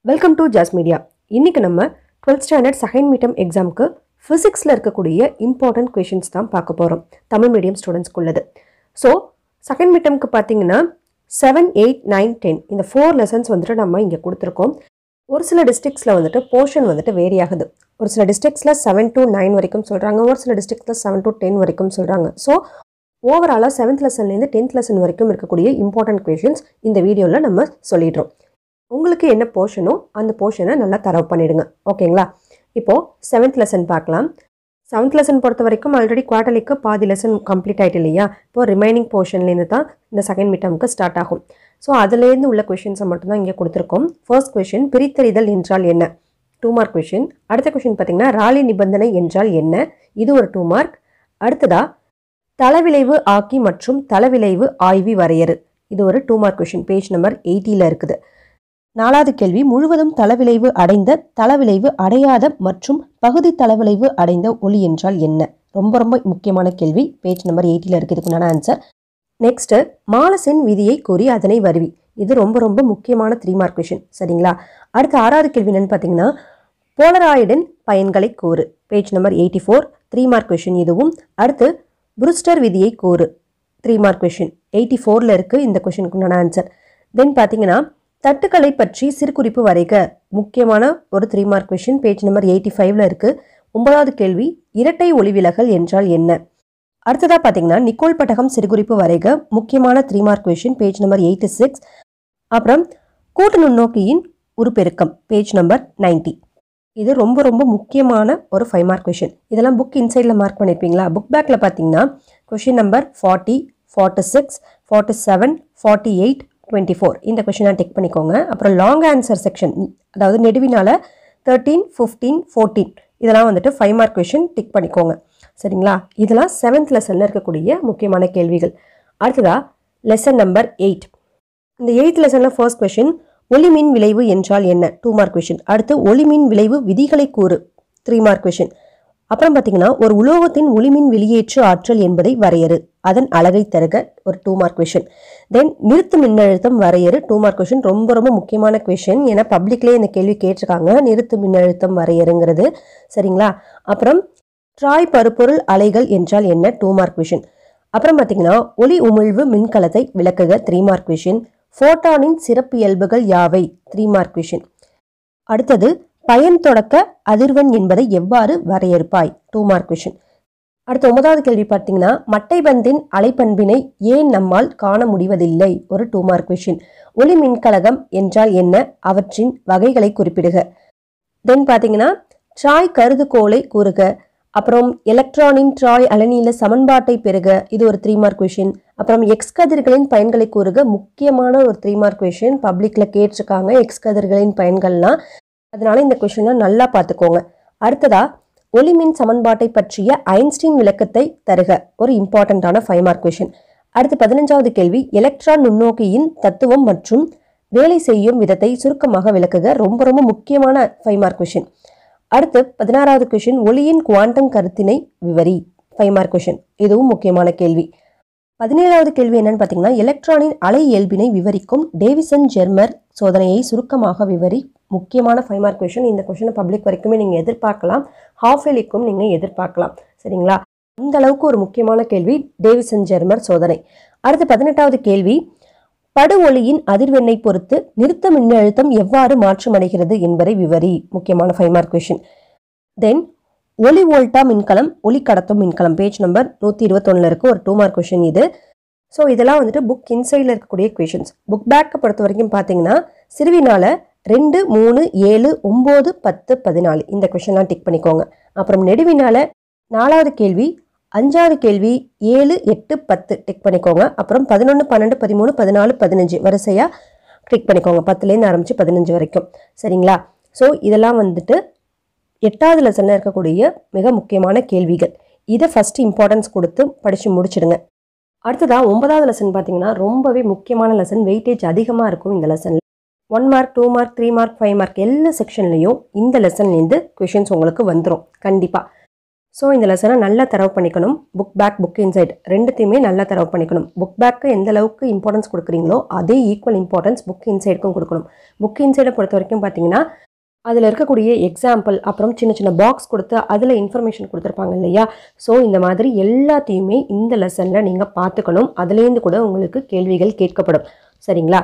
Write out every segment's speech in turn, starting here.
welcome to jazz media இன்னைக்கு நம்ம 12th standard second midterm எக்ஸாமுக்கு ஃபிசிக்ஸில் இருக்கக்கூடிய இம்பார்ட்டன்ட் கொஷின்ஸ் தான் பார்க்க போகிறோம் தமிழ் மீடியம் ஸ்டூடெண்ட்ஸ்க்குள்ளது ஸோ செகண்ட் மீட்டம்க்கு பார்த்தீங்கன்னா செவன் எயிட் நைன் டென் இந்த ஃபோர் லெசன்ஸ் வந்துட்டு நம்ம இங்கே கொடுத்துருக்கோம் ஒரு சில டிஸ்ட்ரிக்ஸில் வந்துட்டு போர்ஷன் வந்துட்டு வேரி ஆகுது ஒரு சில டிஸ்ட்ரிக்ஸில் செவன் to நைன் வரைக்கும் சொல்கிறாங்க ஒரு சில டிஸ்ட்ரிக்ஸில் செவன் to டென் வரைக்கும் சொல்கிறாங்க ஸோ ஓவராலாக செவன்த் லெசன்லேருந்து டென்த் லெசன் வரைக்கும் இருக்கக்கூடிய இம்பார்ட்டன்ட் கொஷின்ஸ் இந்த வீடியோவில் நம்ம சொல்லிடுறோம் உங்களுக்கு என்ன போர்ஷனோ அந்த போர்ஷனை நல்லா தரவு பண்ணிடுங்க ஓகேங்களா இப்போது செவன்த் லெசன் பார்க்கலாம் செவன்த் லெசன் பொறுத்த வரைக்கும் ஆல்ரெடி குவார்டர்லிக்கு பாதி லெசன் கம்ப்ளீட் ஆகிட்டு இல்லையா இப்போ ரிமைனிங் போர்ஷன்லேருந்து தான் இந்த செகண்ட் மிட்டமுக்கு ஸ்டார்ட் ஆகும் ஸோ அதுலேருந்து உள்ள கொஷின்ஸை மட்டும்தான் இங்கே கொடுத்துருக்கோம் ஃபர்ஸ்ட் கொஷின் பிரித்தறிதல் என்றால் என்ன டூ மார்க் கொஷின் அடுத்த கொஷின் பார்த்தீங்கன்னா ராலி நிபந்தனை என்றால் என்ன இது ஒரு டூ மார்க் அடுத்ததா தளவிளைவு ஆக்கி மற்றும் தளவிளைவு ஆய்வி வரையறு இது ஒரு two mark question page number எயிட்டியில் இருக்குது நாலாவது கேள்வி முழுவதும் தளவிளைவு அடைந்த தளவிளைவு அடையாத மற்றும் பகுதி தளவிளைவு அடைந்த ஒளி என்றால் என்ன ரொம்ப ரொம்ப முக்கியமான கேள்வி பேஜ் நம்பர் எயிட்டியில் இருக்குது இதுக்குண்டான ஆன்சர் நெக்ஸ்ட் மாலசின் விதியை கூறி அதனை வருவி இது ரொம்ப ரொம்ப முக்கியமான த்ரீ மார்க் கொஷின் சரிங்களா அடுத்த ஆறாவது கேள்வி என்னன்னு பார்த்தீங்கன்னா போலராய்டின் பயன்களை கூறு page number eighty four three mark question இதுவும் அடுத்து புருஸ்டர் விதியை கூறு த்ரீ மார்க் கொஷின் எயிட்டி ஃபோரில் இருக்குது இந்த கொஷினுக்கு உண்டான ஆன்சர் தென் பார்த்தீங்கன்னா தட்டுக்களை பற்றி சிறுகுறிப்பு வரைக முக்கியமான ஒரு three mark question page number eighty ஃபைவ்ல இருக்கு ஒன்பதாவது கேள்வி இரட்டை ஒளிவிலகல் என்றால் என்ன அடுத்ததாக பார்த்தீங்கன்னா நிக்கோல் பட்டகம் சிறுகுறிப்பு வரைக முக்கியமான three mark question page number eighty six அப்புறம் கூட்டு நுண்ணோக்கியின் உருப்பெருக்கம் பேஜ் நம்பர் 90 இது ரொம்ப ரொம்ப முக்கியமான ஒரு ஃபைவ் மார்க் கொஷின் இதெல்லாம் புக் இன்சைடில் மார்க் பண்ணியிருப்பீங்களா புக் பேக்கில் பார்த்தீங்கன்னா question number forty forty six forty seven forty eight twenty four இந்த கொஷினை டிக் பண்ணிக்கோங்க அப்புறம் லாங் ஆன்சர் செக்ஷன் அதாவது நெடுவினால தேர்ட்டீன் ஃபிஃப்டீன் ஃபோர்டீன் இதெல்லாம் வந்துட்டு ஃபைவ் மார்க் கொஷின் டிக் பண்ணிக்கோங்க சரிங்களா இதெல்லாம் செவன்த் லெசனில் இருக்கக்கூடிய முக்கியமான கேள்விகள் அடுத்ததா லெசன் நம்பர் எயிட் இந்த எயித் லெசனில் ஃபர்ஸ்ட் கொஷின் ஒளிமின் விளைவு என்றால் என்ன டூ மார்க் கொஷின் அடுத்து ஒளிமின் விளைவு விதிகளை கூறு த்ரீ மார்க் கொஷின் அப்புறம் பார்த்தீங்கன்னா ஒரு உலோகத்தின் ஒளிமின் வெளியேற்று ஆற்றல் என்பதை வரையறு அதன் அழகை தருக ஒரு டூ மார்க் கொஷின் தென் நிறுத்து மின்னழுத்தம் வரையறு டூ மார்க் கொஷின் ரொம்ப ரொம்ப முக்கியமான கொஷின் ஏன்னா பப்ளிக்லேயே இந்த கேள்வி கேட்டிருக்காங்க நிறுத்து மின்னழுத்தம் வரையறுங்கிறது சரிங்களா அப்புறம் ட்ராய் பருப்பொருள் அலைகள் என்றால் என்ன டூ மார்க் கொஷின் அப்புறம் பார்த்தீங்கன்னா ஒளி உமிழ்வு மின்கலத்தை விளக்குக த்ரீ மார்க் கொஷின் ஃபோட்டானின் சிறப்பியல்புகள் யாவை த்ரீ மார்க் கொஷின் அடுத்தது பயன் தொடக்க அதிர்வெண் என்பதை எவ்வாறு வரையறுப்பாய் டூ மார்க் கொஷின் அடுத்த ஒன்பதாவது கேள்வி பார்த்தீங்கன்னா மட்டைபந்தின் அலைப்பண்பினை ஏன் நம்மால் காண முடிவதில்லை ஒரு டூ மார்க் கொஷின் ஒளி மின்கலகம் என்றால் என்ன அவற்றின் வகைகளை குறிப்பிடுக தென் பார்த்தீங்கன்னா ட்ராய் கருதுகோளை கூறுக அப்புறம் எலக்ட்ரானின் ட்ராய் அலனியில சமன்பாட்டை பெறுக இது ஒரு த்ரீ மார்க் கொஷின் அப்புறம் எக்ஸ் கதிர்களின் பயன்களை கூறுக முக்கியமான ஒரு த்ரீ மார்க் கொஷின் பப்ளிக்ல கேட்டிருக்காங்க எக்ஸ் கதிர்களின் பயன்கள்லாம் அதனால இந்த கொஷினை நல்லா பார்த்துக்கோங்க அடுத்ததா ஒளிமின் சமன்பாட்டை பற்றிய ஐன்ஸ்டீன் விளக்கத்தை தருக ஒரு இம்பார்ட்டண்ட்டான ஃபைவ் மார்க் கொஷின் அடுத்து பதினஞ்சாவது கேள்வி எலக்ட்ரான் நுண்ணோக்கியின் தத்துவம் மற்றும் வேலை செய்யும் விதத்தை சுருக்கமாக விளக்குக ரொம்ப ரொம்ப முக்கியமான ஃபைவ் மார்க் கொஷின் அடுத்து பதினாறாவது கொஷின் ஒளியின் குவாண்டம் கருத்தினை விவரி ஃபைவ் மார்க் கொஷின் இதுவும் முக்கியமான கேள்வி பதினேழாவது கேள்வி என்னன்னு பார்த்தீங்கன்னா எலக்ட்ரானின் அலை இயல்பினை விவரிக்கும் டேவிசன் ஜெர்மர் சோதனையை சுருக்கமாக விவரி முக்கியமான ஃபைவ் மார்க் கொஷின் இந்த கொஷினை பப்ளிக் வரைக்குமே நீங்கள் எதிர்பார்க்கலாம் ஹாஃப் எலிக்கும் நீங்கள் எதிர்பார்க்கலாம் சரிங்களா அந்த அளவுக்கு ஒரு முக்கியமான கேள்வி டேவிசன் ஜெர்மர் சோதனை அடுத்து பதினெட்டாவது கேள்வி படு ஒளியின் அதிர்வெண்ணை பொறுத்து நிறுத்த மின்னழுத்தம் எவ்வாறு மாற்றமடைகிறது என்பதை விவரி முக்கியமான ஃபைவ் மார்க் கொஷின் தென் ஒளி வோல்டா மின்கலம் ஒளி கடத்தும் மின்கலம் பேஜ் நம்பர் நூற்றி இருபத்தொன்னில் இருக்க ஒரு டூ மார்க் கொஷின் இது ஸோ இதெல்லாம் வந்துட்டு புக் இன்சைடில் இருக்கக்கூடிய கொஷின்ஸ் புக் பேக்கை பொறுத்த வரைக்கும் பார்த்தீங்கன்னா சிறுவினால ரெண்டு மூணு ஏழு ஒம்பது பத்து பதினாலு இந்த கொஷின்லாம் டிக் பண்ணிக்கோங்க அப்புறம் நெடுவினால நாலாவது கேள்வி அஞ்சாவது கேள்வி ஏழு எட்டு பத்து டிக் பண்ணிக்கோங்க அப்புறம் பதினொன்று பன்னெண்டு பதிமூணு பதினாலு பதினஞ்சு வரிசையாக கிளிக் பண்ணிக்கோங்க பத்துலேருந்து ஆரம்பித்து பதினஞ்சு வரைக்கும் சரிங்களா ஸோ இதெல்லாம் வந்துட்டு எட்டாவது லெசனில் இருக்கக்கூடிய மிக முக்கியமான கேள்விகள் இதை ஃபஸ்ட்டு இம்பார்ட்டன்ஸ் கொடுத்து படித்து முடிச்சிடுங்க அடுத்ததாக ஒன்பதாவது லெசன் பார்த்தீங்கன்னா ரொம்பவே முக்கியமான லெசன் வெயிட்டேஜ் அதிகமாக இருக்கும் இந்த லெசனில் one mark two mark three mark five mark எல்லா செக்ஷன்லேயும் இந்த லெசன்லேருந்து கொஷின்ஸ் உங்களுக்கு வந்துடும் கண்டிப்பாக ஸோ இந்த லெசனை நல்லா தரவு பண்ணிக்கணும் புக் பேக் புக் இன்சைட் ரெண்டுத்தையுமே நல்லா தரவு பண்ணிக்கணும் புக் பேக்கு எந்த அளவுக்கு இம்பார்ட்டன்ஸ் கொடுக்குறீங்களோ அதே ஈக்குவல் இம்பார்ட்டன்ஸ் புக் இன்சைடுக்கும் கொடுக்கணும் புக் இன்சைடை பொறுத்த வரைக்கும் பார்த்தீங்கன்னா அதில் இருக்கக்கூடிய எக்ஸாம்பிள் அப்புறம் சின்ன சின்ன பாக்ஸ் கொடுத்து அதில் இன்ஃபர்மேஷன் கொடுத்துருப்பாங்க இல்லையா ஸோ இந்த மாதிரி எல்லாத்தையுமே இந்த லெசனில் நீங்கள் பார்த்துக்கணும் அதுலேருந்து கூட உங்களுக்கு கேள்விகள் கேட்கப்படும் சரிங்களா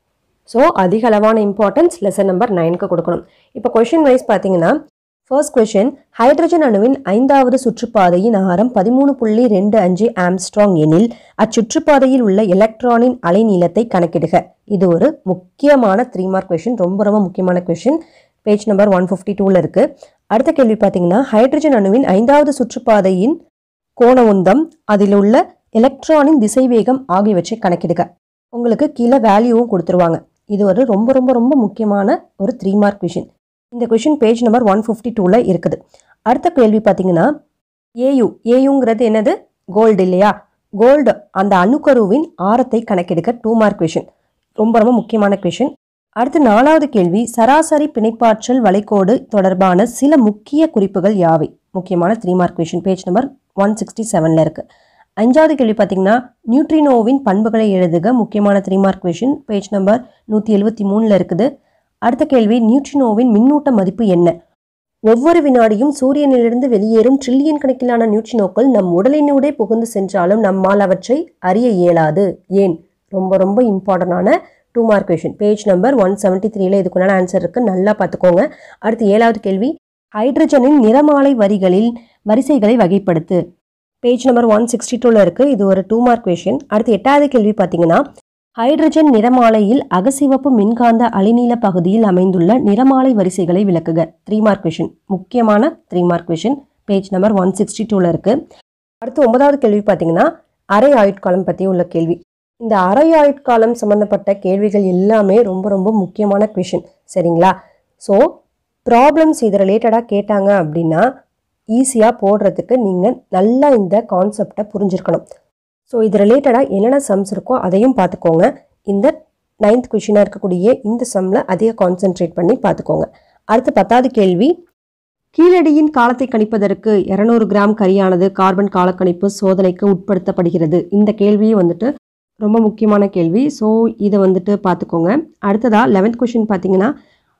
ஸோ அதிக அளவான இம்பார்ட்டன்ஸ் லெசன் நம்பர் நைனுக்கு கொடுக்கணும் இப்போ கொஷின் வைஸ் பார்த்தீங்கன்னா ஃபர்ஸ்ட் கொஷின் ஹைட்ரஜன் அணுவின் ஐந்தாவது சுற்றுப்பாதையின் ஆரம் பதிமூணு புள்ளி ரெண்டு அஞ்சு ஆம்ஸ்ட்ராங் எனில் அச்சுற்றுப்பாதையில் உள்ள எலக்ட்ரானின் அலைநீளத்தை கணக்கிடுக இது ஒரு முக்கியமான த்ரீ மார்க் கொஷின் ரொம்ப ரொம்ப முக்கியமான question page number one fifty டூவில் இருக்குது அடுத்த கேள்வி பார்த்தீங்கன்னா ஹைட்ரஜன் அணுவின் ஐந்தாவது சுற்றுப்பாதையின் கோண உந்தம் அதில் உள்ள எலக்ட்ரானின் திசைவேகம் ஆகியவற்றை கணக்கிடுக உங்களுக்கு கீழே வேல்யூவும் கொடுத்துருவாங்க இது ஒரு ரொம்ப ரொம்ப ரொம்ப முக்கியமான ஒரு த்ரீ மார்க் கொஷின் இந்த question page number one fifty டூவில் இருக்குது அடுத்த கேள்வி பார்த்தீங்கன்னா ஏயு ஏயுங்கிறது என்னது கோல்டு இல்லையா கோல்டு அந்த அணுக்கருவின் ஆரத்தை கணக்கெடுக்க டூ மார்க் கொஷின் ரொம்ப ரொம்ப முக்கியமான கொஷின் அடுத்து நாலாவது கேள்வி சராசரி பிணைப்பாற்றல் வளைகோடு தொடர்பான சில முக்கிய குறிப்புகள் யாவை முக்கியமான three mark question page number one sixty செவனில் இருக்குது அஞ்சாவது கேள்வி பார்த்தீங்கன்னா நியூட்ரினோவின் பண்புகளை எழுதுக முக்கியமான three mark question page number நூற்றி எழுபத்தி மூணில் இருக்குது அடுத்த கேள்வி நியூட்ரினோவின் மின்னூட்ட மதிப்பு என்ன ஒவ்வொரு வினாடியும் சூரியனிலிருந்து வெளியேறும் ட்ரில்லியன் கணக்கிலான நியூட்ரினோக்கள் நம் உடலினூடே புகுந்து சென்றாலும் நம்மால் அவற்றை அறிய இயலாது ஏன் ரொம்ப ரொம்ப இம்பார்ட்டண்டான two mark question page number one seventy த்ரீல இதுக்குண்டான ஆன்சர் இருக்கு நல்லா பார்த்துக்கோங்க அடுத்து ஏழாவது கேள்வி ஹைட்ரஜனின் நிறமாலை வரிகளில் வரிசைகளை வகைப்படுத்து பேஜ் நம்பர் ஒன் சிக்ஸ்டி டூவில் இருக்குது இது ஒரு டூ மார்க் கொஷின் அடுத்து எட்டாவது கேள்வி பார்த்தீங்கன்னா ஹைட்ரஜன் நிறமாலையில் அகசிவப்பு மின்காந்த அலைநீள பகுதியில் அமைந்துள்ள நிறமாலை வரிசைகளை விளக்குக த்ரீ மார்க் கொஷின் முக்கியமான three mark question page number one sixty டூவில் இருக்குது அடுத்து ஒன்பதாவது கேள்வி பார்த்தீங்கன்னா அரை ஆயுட்காலம் பற்றி உள்ள கேள்வி இந்த அரை ஆயுட்காலம் சம்மந்தப்பட்ட கேள்விகள் எல்லாமே ரொம்ப ரொம்ப முக்கியமான கொஷின் சரிங்களா ஸோ ப்ராப்ளம்ஸ் இது ரிலேட்டடாக கேட்டாங்க அப்படின்னா ஈஸியாக போடுறதுக்கு நீங்கள் நல்லா இந்த கான்செப்டை புரிஞ்சிருக்கணும் ஸோ இது ரிலேட்டடாக என்னென்ன சம்ஸ் இருக்கோ அதையும் பார்த்துக்கோங்க இந்த நைன்த் கொஷினாக இருக்கக்கூடிய இந்த சம்மில் அதிக கான்சென்ட்ரேட் பண்ணி பார்த்துக்கோங்க அடுத்து பத்தாவது கேள்வி கீழடியின் காலத்தை கணிப்பதற்கு இரநூறு கிராம் கரியானது கார்பன் காலக்கணிப்பு சோதனைக்கு உட்படுத்தப்படுகிறது இந்த கேள்வியே வந்துட்டு ரொம்ப முக்கியமான கேள்வி ஸோ இதை வந்துட்டு பார்த்துக்கோங்க அடுத்ததா லெவன்த் கொஷின் பார்த்தீங்கன்னா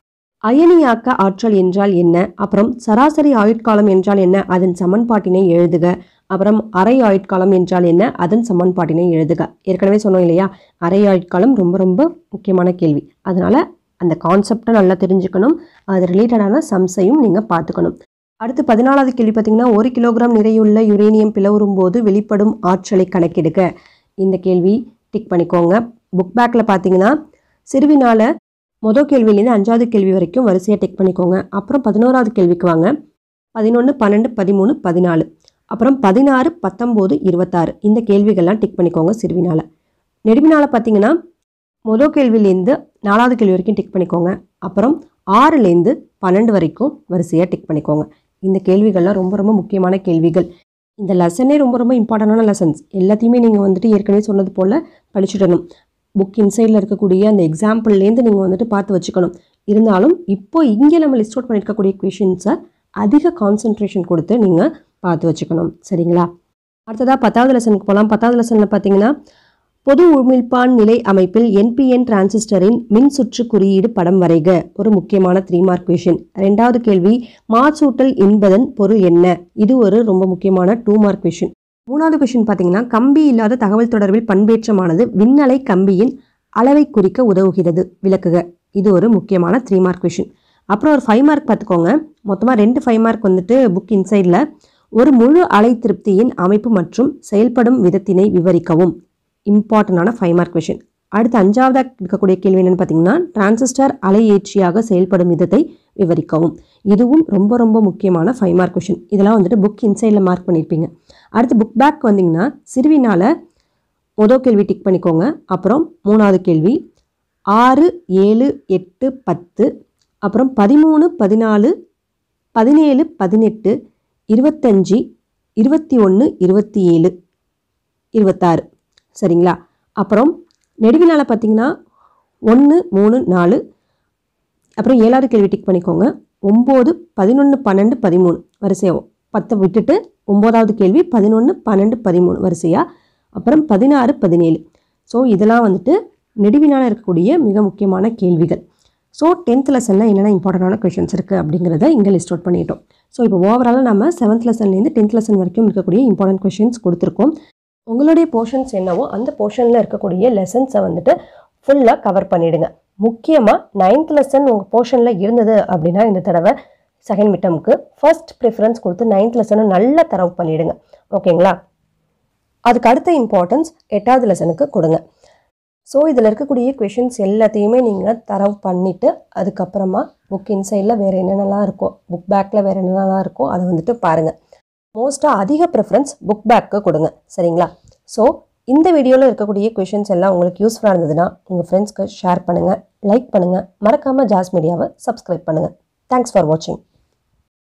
அயனியாக்க ஆற்றல் என்றால் என்ன அப்புறம் சராசரி ஆயுட்காலம் என்றால் என்ன அதன் சமன்பாட்டினை எழுதுக அப்புறம் அரை ஆயுட்காலம் என்றால் என்ன அதன் சமன்பாட்டினை எழுதுக ஏற்கனவே சொன்னோம் இல்லையா அரை ஆயுட்காலம் ரொம்ப ரொம்ப முக்கியமான கேள்வி அதனால அந்த கான்செப்டை நல்லா தெரிஞ்சுக்கணும் அது ரிலேட்டடான சம்ஸையும் நீங்கள் பார்த்துக்கணும் அடுத்து பதினாலாவது கேள்வி பார்த்தீங்கன்னா ஒரு கிலோகிராம் நிறையுள்ள யுரேனியம் பிளவுறும் போது வெளிப்படும் ஆற்றலை கணக்கெடுக்க இந்த கேள்வி டிக் பண்ணிக்கோங்க புக் பேக்கில் பார்த்தீங்கன்னா சிறுவினால மொதல் கேள்வியிலேருந்து அஞ்சாவது கேள்வி வரைக்கும் வரிசையாக டிக் பண்ணிக்கோங்க அப்புறம் பதினோராவது கேள்விக்கு வாங்க பதினொன்று பன்னெண்டு பதிமூணு பதினாலு அப்புறம் பதினாறு பத்தொம்போது இருபத்தாறு இந்த கேள்விகள்லாம் டிக் பண்ணிக்கோங்க சிறுவினால நெடுவினால பார்த்தீங்கன்னா மொதல் கேள்வியிலேருந்து நாலாவது கேள்வி வரைக்கும் டிக் பண்ணிக்கோங்க அப்புறம் ஆறுலேருந்து பன்னெண்டு வரைக்கும் வரிசையாக டிக் பண்ணிக்கோங்க இந்த கேள்விகள்லாம் ரொம்ப ரொம்ப முக்கியமான கேள்விகள் இந்த லெசனே ரொம்ப ரொம்ப இம்பார்ட்டண்டான லெசன்ஸ் எல்லாத்தையுமே நீங்கள் வந்துட்டு ஏற்கனவே சொன்னது போல் படிச்சுடணும் புக் இன்சைடில் இருக்கக்கூடிய அந்த எக்ஸாம்பிள்லேருந்து நீங்கள் வந்துட்டு பார்த்து வச்சுக்கணும் இருந்தாலும் இப்போ இங்கே நம்ம லிஸ்ட் அவுட் பண்ணியிருக்கக்கூடிய கொஷின்ஸை அதிக கான்சென்ட்ரேஷன் கொடுத்து நீங்கள் பார்த்து வச்சுக்கணும் சரிங்களா அடுத்ததாக பத்தாவது லெசனுக்கு போகலாம் பத்தாவது லெசனில் பார்த்தீங்கன்னா பொது உமிழ்ப்பான் நிலை அமைப்பில் என்பிஎன் டிரான்சிஸ்டரின் மின் சுற்று குறியீடு படம் வரைக ஒரு முக்கியமான த்ரீ மார்க் கொஷின் ரெண்டாவது கேள்வி மாச்சூட்டல் என்பதன் பொருள் என்ன இது ஒரு ரொம்ப முக்கியமான டூ மார்க் கொஷின் மூணாவது கொஷின் பார்த்தீங்கன்னா கம்பி இல்லாத தகவல் தொடர்பில் பண்பேற்றமானது விண்ணலை கம்பியின் அளவை குறிக்க உதவுகிறது விளக்குக இது ஒரு முக்கியமான த்ரீ மார்க் கொஷின் அப்புறம் ஒரு ஃபைவ் மார்க் பார்த்துக்கோங்க மொத்தமாக ரெண்டு ஃபைவ் மார்க் வந்துட்டு புக் இன்சைடில் ஒரு முழு அலை திருப்தியின் அமைப்பு மற்றும் செயல்படும் விதத்தினை விவரிக்கவும் இம்பார்ட்டண்டான ஃபைவ் மார்க் கொஷின் அடுத்து அஞ்சாவதாக இருக்கக்கூடிய கேள்வி என்னென்னு பார்த்தீங்கன்னா டிரான்சிஸ்டர் அலையேற்றியாக செயல்படும் விதத்தை விவரிக்கவும் இதுவும் ரொம்ப ரொம்ப முக்கியமான ஃபைவ் மார்க் கொஷின் இதெல்லாம் வந்துட்டு புக் இன்சைடில் மார்க் பண்ணியிருப்பீங்க அடுத்து புக் பேக் வந்தீங்கன்னா சிறுவினால மொதல் கேள்வி டிக் பண்ணிக்கோங்க அப்புறம் மூணாவது கேள்வி ஆறு ஏழு எட்டு பத்து அப்புறம் பதிமூணு பதினாலு பதினேழு பதினெட்டு இருபத்தஞ்சி இருபத்தி ஒன்று இருபத்தி ஏழு இருபத்தாறு சரிங்களா அப்புறம் நெடுவினால பார்த்தீங்கன்னா ஒன்று மூணு நாலு அப்புறம் ஏழாவது கேள்வி டிக் பண்ணிக்கோங்க ஒம்பது பதினொன்று பன்னெண்டு பதிமூணு வரிசையாகும் பத்தை விட்டுட்டு ஒம்போதாவது கேள்வி பதினொன்று பன்னெண்டு பதிமூணு வரிசையாக அப்புறம் பதினாறு பதினேழு ஸோ இதெல்லாம் வந்துட்டு நெடுவினால் இருக்கக்கூடிய மிக முக்கியமான கேள்விகள் ஸோ டென்த் லெசனில் என்னென்ன இம்பார்ட்டண்டான கொஷின்ஸ் இருக்குது அப்படிங்கிறத இங்கே லிஸ்ட் அவுட் பண்ணிட்டோம் ஸோ இப்போ ஓவராலாக நம்ம செவன்த் லெசன்லேருந்து டென்த் லெசன் வரைக்கும் இருக்கக்கூடிய இம்பார்ட்டன்ட் கொஷின்ஸ் கொடுத்துருக்கோம் உங்களுடைய போர்ஷன்ஸ் என்னவோ அந்த போர்ஷனில் இருக்கக்கூடிய லெசன்ஸை வந்துட்டு ஃபுல்லாக கவர் பண்ணிடுங்க முக்கியமாக நைன்த் லெசன் உங்கள் போர்ஷனில் இருந்தது அப்படின்னா இந்த தடவை செகண்ட் மிட்டமுக்கு ஃபர்ஸ்ட் ப்ரிஃபரன்ஸ் கொடுத்து நைன்த் லெசனை நல்லா தரவு பண்ணிடுங்க ஓகேங்களா அதுக்கு அடுத்த இம்பார்ட்டன்ஸ் எட்டாவது லெசனுக்கு கொடுங்க ஸோ இதில் இருக்கக்கூடிய கொஷின்ஸ் எல்லாத்தையுமே நீங்கள் தரவு பண்ணிவிட்டு அதுக்கப்புறமா புக் இன்சைடில் வேறு என்னென்னலாம் இருக்கோ புக் பேக்கில் வேறு என்னென்னலாம் இருக்கோ அதை வந்துட்டு பாருங்கள் மோஸ்ட்டாக அதிக ப்ரிஃபரன்ஸ் புக் பேக்கு கொடுங்க சரிங்களா ஸோ இந்த வீடியோவில் இருக்கக்கூடிய கொஷின்ஸ் எல்லாம் உங்களுக்கு யூஸ்ஃபுல்லாக இருந்ததுன்னா உங்கள் ஃப்ரெண்ட்ஸ்க்கு ஷேர் பண்ணுங்கள் லைக் பண்ணுங்கள் மறக்காமல் ஜாஸ் மீடியாவை சப்ஸ்கிரைப் பண்ணுங்கள் தேங்க்ஸ் ஃபார் வாட்சிங்